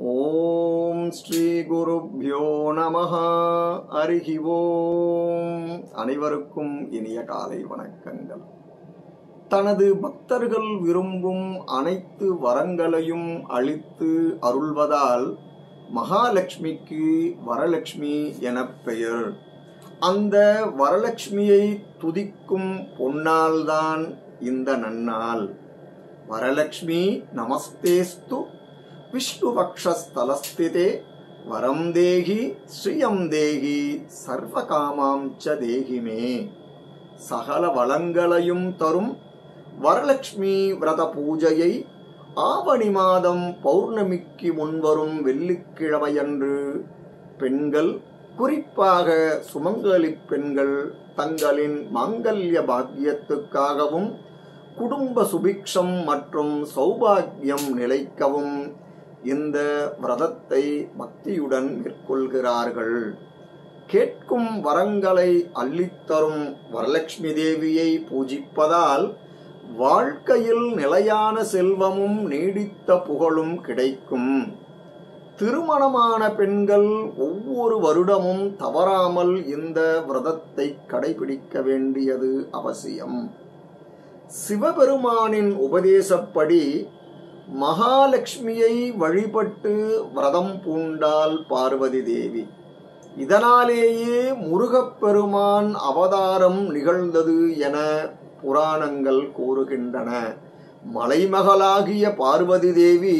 ஓம் ஸ்ரீ குருப்யோ நமஹ அருகி ஓம் அனைவருக்கும் இனிய காலை வணக்கங்கள் தனது பக்தர்கள் விரும்பும் அனைத்து வரங்களையும் அளித்து அருள்வதால் மகாலட்சுமிக்கு வரலட்சுமி எனப் பெயர் அந்த வரலட்சுமியை துதிக்கும் பொன்னால்தான் இந்த நன்னாள் வரலட்சுமி நமஸ்தேஸ்து விஷ்ணுபக்ஷஸ்தலஸ்திதே வரம் தேகி ஸ்ரீயம் தேகி சர்வகாமாம் ச தேகி மே சகல வளங்களையும் தரும் வரலட்சுமி விரத பூஜையை ஆவணி மாதம் பௌர்ணமிக்கு முன்வரும் வெள்ளிக்கிழமையன்று பெண்கள் குறிப்பாக சுமங்கலி பெண்கள் தங்களின் மாங்கல்ய பாக்கியத்துக்காகவும் குடும்ப சுபிக்ஷம் மற்றும் சௌபாகியம் நிலைக்கவும் இந்த விரதத்தை பக்தியுடன் மேற்கொள்கிறார்கள் கேட்கும் வரங்களை அள்ளித்தரும் வரலட்சுமி தேவியை பூஜிப்பதால் வாழ்க்கையில் நிலையான செல்வமும் நீடித்த புகழும் கிடைக்கும் திருமணமான பெண்கள் ஒவ்வொரு வருடமும் தவறாமல் இந்த விரதத்தை கடைபிடிக்க வேண்டியது அவசியம் சிவபெருமானின் உபதேசப்படி மகாலட்சுமியை வழிபட்டு விரதம் பூண்டாள் பார்வதி தேவி இதனாலேயே முருகப்பெருமான் அவதாரம் நிகழ்ந்தது என புராணங்கள் கூறுகின்றன மலைமகளாகிய பார்வதி தேவி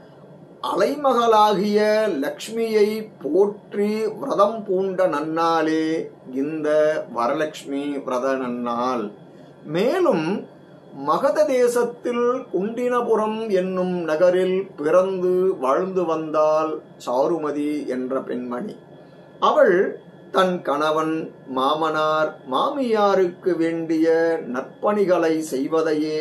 அலைமகளாகிய லக்ஷ்மியை போற்றி விரதம் பூண்ட நன்னாளே இந்த வரலட்சுமி விரத நன்னாள் மேலும் மகத தேசத்தில் குண்டினபுரம் என்னும் நகரில் பிறந்து வாழ்ந்து வந்தாள் சாருமதி என்ற பெண்மணி அவள் தன் கணவன் மாமனார் மாமியாருக்கு வேண்டிய நற்பணிகளை செய்வதையே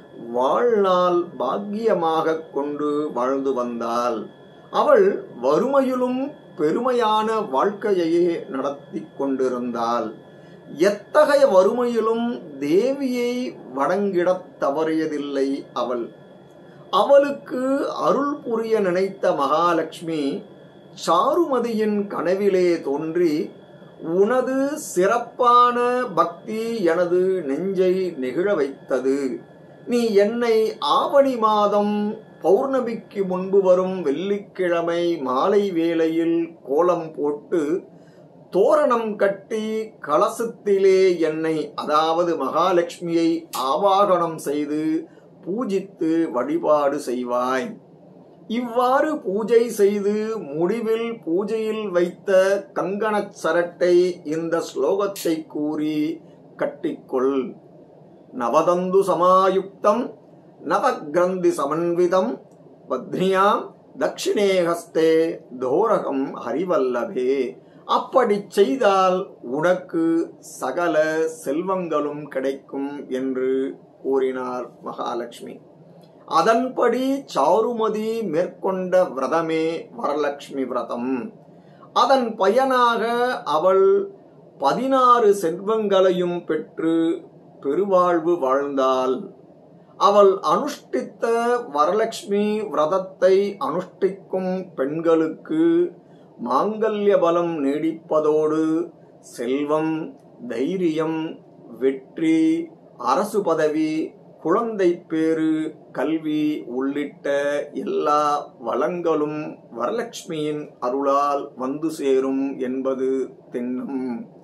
வாழ்நாள் பாக்கியமாக கொண்டு வாழ்ந்து வந்தாள் அவள் வறுமையிலும் பெருமையான வாழ்க்கையையே நடத்தி கொண்டிருந்தாள் எத்தகைய வறுமையிலும் தேவியை வணங்கிடத் தவறியதில்லை அவள் அவளுக்கு அருள் புரிய நினைத்த மகாலட்சுமி சாருமதியின் கனவிலே தோன்றி உனது சிறப்பான பக்தி எனது நெஞ்சை நெகிழ வைத்தது நீ என்னை ஆவணி மாதம் பௌர்ணமிக்கு முன்பு வரும் வெள்ளிக்கிழமை மாலை வேளையில் கோலம் போட்டு தோரணம் கட்டி கலசத்திலே என்னை அதாவது மகாலட்சுமியை ஆவாகனம் செய்து பூஜித்து வழிபாடு செய்வாய் இவ்வாறு பூஜை செய்து முடிவில் பூஜையில் வைத்த கங்கணச் சரட்டை இந்த ஸ்லோகத்தை கூறி கட்டிக்கொள் நவதந்து சமாயுக்தம் நவகிரந்தி சமன்விதம் பத்னியாம் தட்சிணே ஹஸ்தே தோரகம் ஹரிவல்லபே அப்படி செய்தால் உனக்கு சகல செல்வங்களும் கிடைக்கும் என்று கூறினார் மகாலட்சுமி அதன்படி சாருமதி மேற்கொண்ட விரதமே வரலட்சுமி விரதம் அதன் பயனாக அவள் பதினாறு செல்வங்களையும் பெற்று பெருவாழ்வு வாழ்ந்தாள் அவள் அனுஷ்டித்த வரலட்சுமி விரதத்தை அனுஷ்டிக்கும் பெண்களுக்கு மாங்கல்ய பலம் நீடிப்பதோடு செல்வம் தைரியம் வெற்றி அரசு பதவி குழந்தை பேறு கல்வி உள்ளிட்ட எல்லா வளங்களும் வரலட்சுமியின் அருளால் வந்து சேரும் என்பது திண்ணம்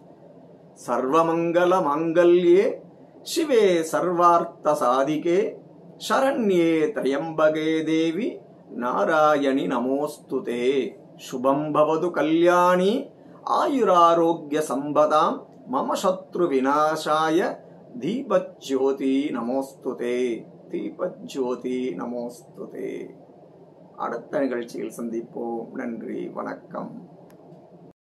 சர்வமங்கல மாங்கல்யே சிவே சர்வார்த்த சாதிகே சரண்யே திரையம்பகே தேவி நாராயணி நமோஸ்துதே சுபம் பவது கல்யாணி ஆயுராரோக்கிய சம்பதாம் மம சத்ரு விநாசாய தீபஜ்யோதி நமோஸ்துதே தீபஜ்யோதி நமோஸ்துதே அடுத்த நிகழ்ச்சியில் சந்திப்போம் நன்றி வணக்கம்